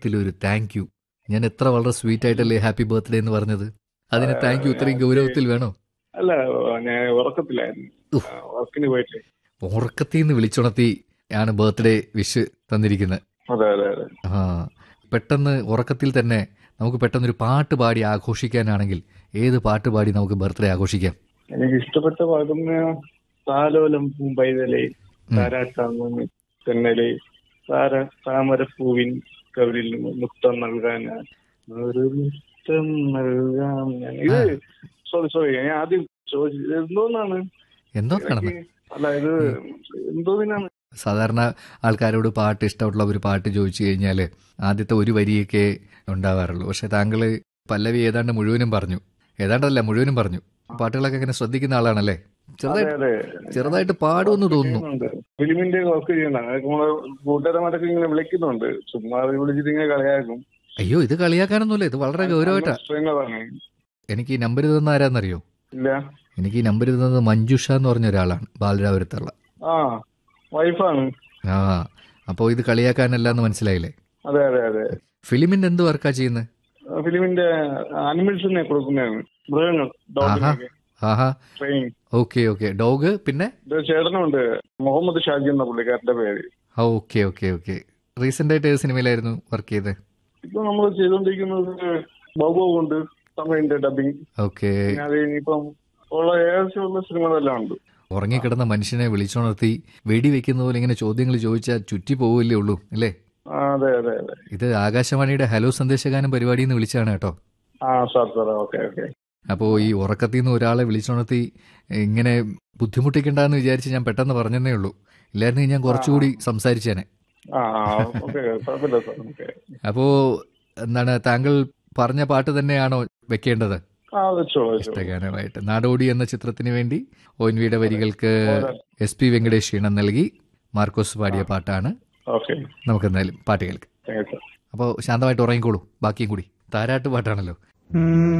ഗൗരവത്തിലൊരു thank you ഞാൻ എത്ര വളരെ സ്വീറ്റ് ആയിട്ടല്ലേ ഹാപ്പി ബർത്ത്ഡേ എന്ന് പറഞ്ഞത് അതിന് താങ്ക് യു ഇത്രയും ഗൗരവത്തിൽ വേണോ അല്ല ഞാൻ ഉറക്കത്തിലായിരുന്നു ഉഫ്. ആ, വർക്കിന് പോയിട്ട് ഉറക്കത്തിൽ നിന്ന് വിളിച്ചുണർത്തി ആണ് ബർത്ത്ഡേ വിഷ് തന്നിരിക്കുന്നത് അതെ അതെ അതെ ആ പെട്ടെന്ന് ഉറക്കത്തിൽ തന്നെ നമുക്ക് പെട്ടെന്നൊരു പാട്ട് പാടി ആഘോഷിക്കാനാണെങ്കിൽ ഏത് പാട്ട് പാടി നമുക്ക് ബർത്ത്ഡേ ആഘോഷിക്കാം എനിക്ക് ഇഷ്ടപ്പെട്ട പാടുന്ന താലോലം പൂമ്പൈതലേ താരാട്ടാങ്ങുന്നു തെന്നലെ താര താമരപ്പൂവിൻ കവിളിൽ മുത്തം നൽകാൻ ഒരു മുത്തം നൽകാം ഞാൻ ഇത് സോറി സോറി ഞാൻ ആദ്യം ചോദിച്ചത് എന്തോന്നാണ് എന്തോന്നാണെന്ന് എനിക്ക് അല്ല ഇത് എന്തോന്നാണ് സാധാരണ ആൾക്കാരോട് പാട്ട് ഇഷ്ടമുള്ള ഒരു പാട്ട് ചോദിച്ചു കഴിഞ്ഞാൽ ആദ്യത്തെ ഒരു വരിയൊക്കെ ഉണ്ടാവാറുള്ളൂ പക്ഷെ താങ്കൾ പല്ലവി ഏതാണ്ട് മുഴുവനും പറഞ്ഞു ഏതാണ്ടല്ല മുഴുവനും പറഞ്ഞു പാട്ടുകളൊക്കെ അങ്ങനെ ശ്രദ്ധിക്കുന്ന ആളാണല്ലേ അതെ ചെറുതായിട്ട് അതെ ചെറുതായിട്ട് പാടുമെന്ന് തോന്നുന്നു ചെയ്യുന്നുണ്ട്. ഫിലിമിന്റെ വർക്ക് ചെയ്യണം അതൊക്കെ നമ്മളെ കൂട്ടുകാരന്മാരൊക്കെ ഇങ്ങനെ വിളിക്കുന്നുണ്ട് ചുമ്മാ അത് വിളിച്ചിട്ട് ഇങ്ങനെ കളിയാക്കും അയ്യോ ഇത് കളിയാക്കാനൊന്നുമില്ല ഇത് വളരെ ഗൗരവമായിട്ടാ സ്ട്രിങ്ങറാണ് എനിക്ക് ഈ നമ്പർ തന്ന ആരാന്നറിയോ ഇല്ല എനിക്ക് ഈ നമ്പർ തന്നത് മഞ്ജുഷ എന്ന് പറഞ്ഞ ഒരാളാണ് ബാലരാപുരത്തുള്ള ആ വൈഫാണ് ആ അപ്പോൾ ഇത് കളിയാക്കാനല്ല എന്ന് മനസ്സിലായില്ലേ അതെ അതെ അതെ ഫിലിമിന്റെ എന്ത് വർക്കാ ചെയ്യുന്നത് ഫിലിമിന്റെ അനിമൽസിനെ കൊടുക്കുന്നതാണ് മൃഗങ്ങൾ ഡോഗിനൊക്കെ ആഹാ ട്രെയിൻ ഓക്കെ ഓക്കെ ഡോഗ് പിന്നെ ഇത് ചേട്ടനുണ്ട് മുഹമ്മദ് ഷാജി എന്ന പുള്ളിക്കാരന്റെ പേര് ആ ഓക്കെ ഓക്കെ ഓക്കെ റീസെന്റ് ആയിട്ട് ഏത് സിനിമയിലായിരുന്നു വർക്ക് ചെയ്തത് ഇപ്പൊ നമ്മൾ ചെയ്തുകൊണ്ടിരിക്കുന്നത് ബൗബോ കൊണ്ട് തമിഴിന്റെ ഡബിങ് ഓക്കെ പിന്നെ അത് ഇനിയിപ്പം ഉള്ള ഏകദേശമുള്ള സിനിമകളെല്ലാം ഉണ്ട് ഉറങ്ങിക്കിടന്ന മനുഷ്യനെ വിളിച്ചുണർത്തി വെടിവെക്കുന്ന പോലെ ഇങ്ങനെ ചോദ്യങ്ങൾ ചോദിച്ചാൽ ചുറ്റി പോവില്ലേ ഉള്ളൂ അല്ലേ ആ, അതെ അതെ അതെ ഇത് ആകാശവാണിയുടെ ഹലോ സന്ദേശഗാനം പരിപാടിയിൽ നിന്ന് വിളിച്ചാണ് കേട്ടോ ആ സാർ സാർ ഓക്കെ ഓക്കെ അപ്പോൾ ഈ ഉറക്കത്തിൽ നിന്ന് ഒരാളെ വിളിച്ചുണർത്തി ഇങ്ങനെ ബുദ്ധിമുട്ടിക്കണ്ടെന്ന് വിചാരിച്ച് ഞാൻ പെട്ടെന്ന് പറഞ്ഞതേ ഉള്ളൂ ഇല്ലായിരുന്നെങ്കിൽ ഞാൻ കുറച്ചുകൂടി സംസാരിച്ചേനെ ആ ആ ഓക്കെ കുഴപ്പമില്ല സാർ ഓക്കെ അപ്പോൾ എന്താണ് താങ്കൾ പറഞ്ഞ പാട്ട് തന്നെയാണോ വെക്കേണ്ടത് ആ വെച്ചോളൂ വെച്ചോളൂ ഇഷ്ടഗാനമായിട്ട് നാടോടി എന്ന ചിത്രത്തിന് വേണ്ടി ഒ എൻ വിയുടെ വരികൾക്ക് എസ് പി വെങ്കടേഷ് ഈണം നൽകി മാർക്കോസ് പാടിയ പാട്ടാണ് ഓക്കെ നമുക്ക് എന്തായാലും പാട്ട് കേൾക്കാം താങ്ക് യു സാർ അപ്പോൾ ശാന്തമായിട്ട് ഉറങ്ങിക്കോളൂ ബാക്കിയും കൂടി താരാട്ട് പാട്ടാണല്ലോ Mm.